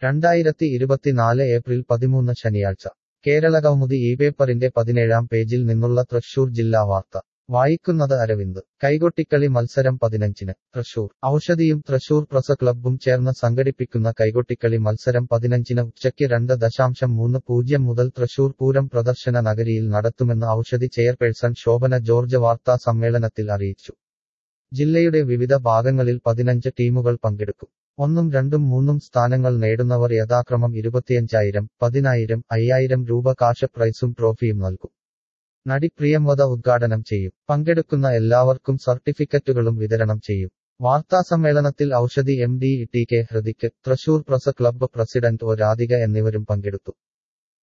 രണ്ടായിരത്തി ഇരുപത്തിനാല് ഏപ്രിൽ പതിമൂന്ന് ശനിയാഴ്ച കേരള കൗമുദി ഈ പേപ്പറിന്റെ പതിനേഴാം പേജിൽ നിന്നുള്ള തൃശൂർ ജില്ലാ വാർത്ത വായിക്കുന്നത് അരവിന്ദ് കൈകൊട്ടിക്കളി മത്സരം പതിനഞ്ചിന് തൃശൂർ ഔഷധിയും തൃശൂർ പ്രസ് ക്ലബ്ബും ചേർന്ന് സംഘടിപ്പിക്കുന്ന കൈകൊട്ടിക്കളി മത്സരം പതിനഞ്ചിന് ഉച്ചയ്ക്ക് രണ്ട് ദശാംശം മൂന്ന് പൂജ്യം മുതൽ തൃശൂർ പൂരം പ്രദർശന നഗരിയിൽ നടത്തുമെന്ന് ഔഷധി ചെയർപേഴ്സൺ ശോഭന ജോർജ് വാർത്താ സമ്മേളനത്തിൽ അറിയിച്ചു ജില്ലയുടെ വിവിധ ഭാഗങ്ങളിൽ പതിനഞ്ച് ടീമുകൾ പങ്കെടുക്കും ഒന്നും രണ്ടും മൂന്നും സ്ഥാനങ്ങൾ നേടുന്നവർ യഥാക്രമം ഇരുപത്തിയഞ്ചായിരം പതിനായിരം അയ്യായിരം രൂപ കാശ് പ്രൈസും ട്രോഫിയും നൽകും നടി പ്രിയംവദ ഉദ്ഘാടനം ചെയ്യും പങ്കെടുക്കുന്ന എല്ലാവർക്കും സർട്ടിഫിക്കറ്റുകളും വിതരണം ചെയ്യും വാർത്താസമ്മേളനത്തിൽ Oushadhi M D T K Hrithik Thrissur press club president O Radhika എന്നിവരും പങ്കെടുത്തു